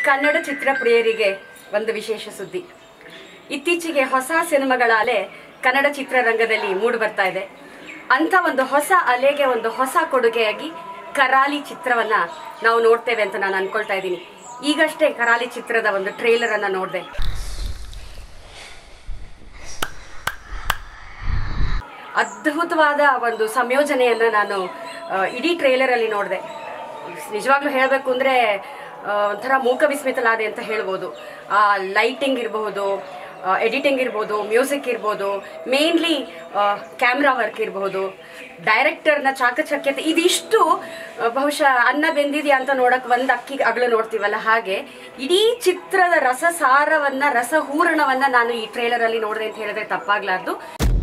ಕನ್ನಡ ಚಿತ್ರಪ್ರಿಯರಿಗೆ ಒಂದು ವಿಶೇಷ ಸುದ್ದಿ ಇತ್ತೀಚೆಗೆ ಹೊಸ ಸಿನಿಮಾಗಳ ಅಲೆ ಕನ್ನಡ ಚಿತ್ರರಂಗದಲ್ಲಿ ಮೂಡಿ ಬರ್ತಾ ಇದೆ ಅಂಥ ಒಂದು ಹೊಸ ಅಲೆಗೆ ಒಂದು ಹೊಸ ಕೊಡುಗೆಯಾಗಿ ಕರಾಲಿ ಚಿತ್ರವನ್ನ ನಾವು ನೋಡ್ತೇವೆ ಅಂತ ನಾನು ಅನ್ಕೊಳ್ತಾ ಇದ್ದೀನಿ ಈಗಷ್ಟೇ ಕರಾಲಿ ಚಿತ್ರದ ಒಂದು ಟ್ರೇಲರ್ ಅನ್ನ ನೋಡಿದೆ ಅದ್ಭುತವಾದ ಒಂದು ಸಂಯೋಜನೆಯನ್ನು ನಾನು ಆ, ಇಡೀ ಟ್ರೇಲರಲ್ಲಿ ನೋಡಿದೆ ನಿಜವಾಗ್ಲೂ ಹೇಳಬೇಕು ಅಂದರೆ ಒಂಥರ ಮೂಕ ವಿಸ್ಮಿತಲಾದೆ ಅಂತ ಹೇಳ್ಬೋದು ಆ ಲೈಟಿಂಗ್ ಇರಬಹುದು ಎಡಿಟಿಂಗ್ ಇರ್ಬೋದು ಮ್ಯೂಸಿಕ್ ಇರ್ಬೋದು ಮೇನ್ಲಿ ಕ್ಯಾಮ್ರಾ ವರ್ಕ್ ಇರಬಹುದು ಡೈರೆಕ್ಟರ್ನ ಚಾಕಚಕ್ಯತೆ ಇದಿಷ್ಟು ಆ, ಬಹುಶಃ ಅನ್ನ ಬೆಂದಿದೆಯಾ ಅಂತ ನೋಡಕ್ ಒಂದು ಅಕ್ಕಿ ಅಗಲು ನೋಡ್ತೀವಲ್ಲ ಹಾಗೆ ಇಡೀ ಚಿತ್ರದ ರಸಸಾರವನ್ನ ರಸಹೂರಣವನ್ನ ನಾನು ಈ ಟ್ರೇಲರಲ್ಲಿ ನೋಡಿದೆ ಅಂತ ಹೇಳಿದ್ರೆ ತಪ್ಪಾಗ್ಲಾರ್ದು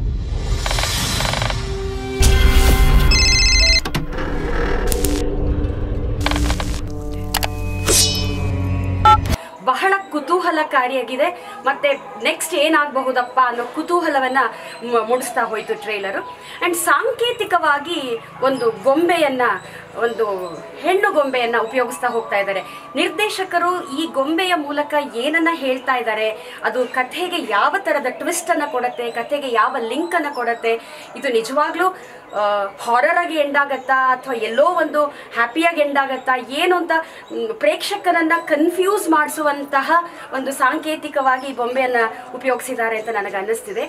ಬಹಳ ಕುತೂಹಲಕಾರಿಯಾಗಿದೆ ಮತ್ತೆ ನೆಕ್ಸ್ಟ್ ಏನಾಗಬಹುದಪ್ಪ ಅನ್ನೋ ಕುತೂಹಲವನ್ನ ಮ- ಮೂಡಿಸ್ತಾ ಹೋಯಿತು ಟ್ರೇಲರು ಆ್ಯಂಡ್ ಸಾಂಕೇತಿಕವಾಗಿ ಒಂದು ಗೊಂಬೆಯನ್ನ ಒಂದು ಹೆಣ್ಣು ಗೊಂಬೆಯನ್ನ ಉಪಯೋಗಿಸ್ತಾ ಹೋಗ್ತಾ ಇದ್ದಾರೆ ನಿರ್ದೇಶಕರು ಈ ಗೊಂಬೆಯ ಮೂಲಕ ಏನನ್ನ ಹೇಳ್ತಾ ಇದ್ದಾರೆ ಅದು ಕಥೆಗೆ ಯಾವ ಥರದ ಟ್ವಿಸ್ಟ್ ಅನ್ನ ಕೊಡುತ್ತೆ ಕಥೆಗೆ ಯಾವ ಲಿಂಕ್ ಅನ್ನ ಕೊಡುತ್ತೆ ಇದು ನಿಜವಾಗ್ಲೂ ಹಾರರ್ ಆಗಿ ಎಂಡ್ ಆಗತ್ತಾ ಅಥವಾ ಎಲ್ಲೋ ಒಂದು ಹ್ಯಾಪಿಯಾಗಿ ಎಂಡ್ ಆಗತ್ತಾ ಏನು ಅಂತ ಮ್, ಪ್ರೇಕ್ಷಕರನ್ನ ಕನ್ಫ್ಯೂಸ್ ಮಾಡಿಸುವಂತಹ ಒಂದು ಸಾಂಕೇತಿಕವಾಗಿ ಈ ಬೊಂಬೆಯನ್ನ ಉಪಯೋಗಿಸಿದ್ದಾರೆ ಅಂತ ನನಗೆ ಅನ್ನಿಸ್ತಿದೆ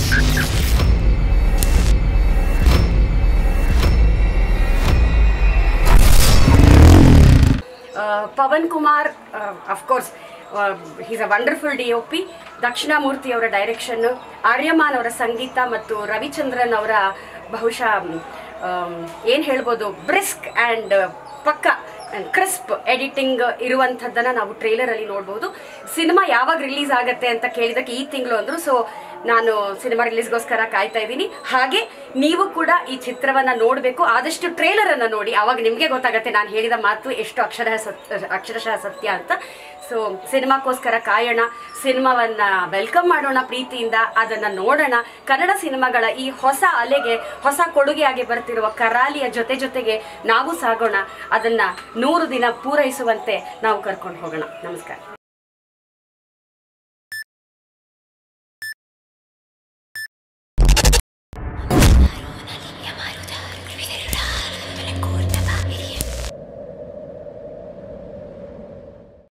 ಆ, Pavan Kumar of course is a wonderful D O P Dakshinamurthy ಅವರ ಡೈರೆಕ್ಷನ್ನು ಆರ್ಯಮಾನ್ ಅವರ ಸಂಗೀತ ಮತ್ತು ರವಿಚಂದ್ರನ್ ಅವರ ಬಹುಶಃ ಏನು ಹೇಳ್ಬೋದು ಬ್ರಿಸ್ಕ್ ಆ್ಯಂಡ್ ಪಕ್ಕ ಆ್ಯಂಡ್ ಕ್ರಿಸ್ಪ್ ಎಡಿಟಿಂಗ್ ಇರುವಂಥದ್ದನ್ನು ನಾವು ಟ್ರೇಲರಲ್ಲಿ ನೋಡ್ಬೋದು ಸಿನಿಮಾ ಯಾವಾಗ ರಿಲೀಸ್ ಆಗುತ್ತೆ ಅಂತ ಕೇಳಿದಕ್ಕೆ ಈ ತಿಂಗಳು ಅಂದರು ಸೊ ನಾನು ಸಿನಿಮಾ ರಿಲೀಸ್ಗೋಸ್ಕರ ಕಾಯ್ತಾ ಇದ್ದೀನಿ ಹಾಗೆ ನೀವು ಕೂಡ ಈ ಚಿತ್ರವನ್ನ ನೋಡಬೇಕು ಆದಷ್ಟು ಟ್ರೇಲರ್ ಅನ್ನ ನೋಡಿ ಆವಾಗ ನಿಮಗೆ ಗೊತ್ತಾಗುತ್ತೆ ನಾನು ಹೇಳಿದ ಮಾತು ಎಷ್ಟು ಅಕ್ಷರ ಸತ್ ಅಕ್ಷರಶಃ ಸತ್ಯ ಅಂತ ಸೊ ಸಿನಿಮಾಕ್ಕೋಸ್ಕರ ಕಾಯೋಣ ಸಿನಿಮಾವನ್ನ ವೆಲ್ಕಮ್ ಮಾಡೋಣ ಪ್ರೀತಿಯಿಂದ ಅದನ್ನ ನೋಡೋಣ ಕನ್ನಡ ಸಿನಿಮಾಗಳ ಈ ಹೊಸ ಅಲೆಗೆ ಹೊಸ ಕೊಡುಗೆಯಾಗಿ ಬರ್ತಿರುವ ಕರಾಲಿಯ ಜೊತೆ ಜೊತೆಗೆ ನಾವು ಸಾಗೋಣ ಅದನ್ನ ನೂರು ದಿನ ಪೂರೈಸುವಂತೆ ನಾವು ಕರ್ಕೊಂಡು ಹೋಗೋಣ ನಮಸ್ಕಾರ